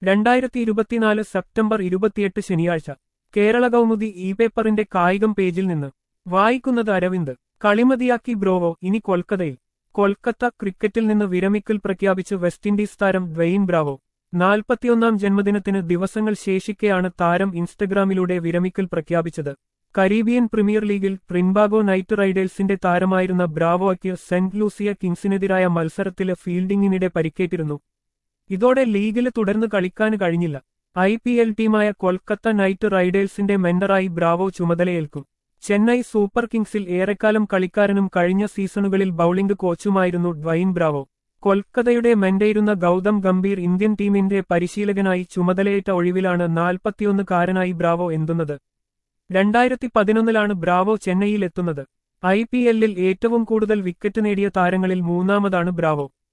രണ്ടായിരത്തി ഇരുപത്തിനാല് സെപ്റ്റംബർ ഇരുപത്തിയെട്ട് ശനിയാഴ്ച കേരള കൗമുദി ഇ പേപ്പറിന്റെ കായികം പേജിൽ നിന്ന് വായിക്കുന്നത് അരവിന്ദ് കളിമതിയാക്കി ബ്രോവോ ഇനി കൊൽക്കത്തയിൽ കൊൽക്കത്ത ക്രിക്കറ്റിൽ നിന്ന് വിരമിക്കൽ പ്രഖ്യാപിച്ച് വെസ്റ്റ് ഇൻഡീസ് താരം ഡ്വെയിൻ ബ്രാവോ നാൽപ്പത്തിയൊന്നാം ജന്മദിനത്തിന് ദിവസങ്ങൾ ശേഷിക്കെയാണ് താരം ഇൻസ്റ്റഗ്രാമിലൂടെ വിരമിക്കൽ പ്രഖ്യാപിച്ചത് കരീബിയൻ പ്രീമിയർ ലീഗിൽ ട്രിൻബാഗോ നൈറ്റ് റൈഡേഴ്സിന്റെ താരമായിരുന്ന ബ്രാവോയ്ക്ക് സെന്റ് ലൂസിയ കിങ്സിനെതിരായ മത്സരത്തിലെ ഫീൽഡിംഗിനിടെ പരിക്കേറ്റിരുന്നു ഇതോടെ ലീഗിൽ തുടർന്ന് കളിക്കാൻ കഴിഞ്ഞില്ല ഐ പി എൽ ടീമായ കൊൽക്കത്ത നൈറ്റ് റൈഡേഴ്സിന്റെ മെന്ററായി ബ്രാവോ ചുമതലയേൽക്കും ചെന്നൈ സൂപ്പർ കിങ്സിൽ ഏറെക്കാലം കളിക്കാരനും കഴിഞ്ഞ സീസണുകളിൽ ബൌളിംഗ് കോച്ചുമായിരുന്നു ഡ്വൈൻ ബ്രാവോ കൊൽക്കത്തയുടെ മെന്റയിരുന്ന ഗൗതം ഗംഭീർ ഇന്ത്യൻ ടീമിന്റെ പരിശീലകനായി ചുമതലയേറ്റ ഒഴിവിലാണ് നാൽപ്പത്തിയൊന്നുകാരനായി ബ്രാവോ എന്തുന്നത് രണ്ടായിരത്തി പതിനൊന്നിലാണ് ബ്രാവോ ചെന്നൈയിൽ എത്തുന്നത് ഐ പി എല്ലിൽ ഏറ്റവും കൂടുതൽ വിക്കറ്റ് നേടിയ താരങ്ങളിൽ മൂന്നാമതാണ് ബ്രാവോ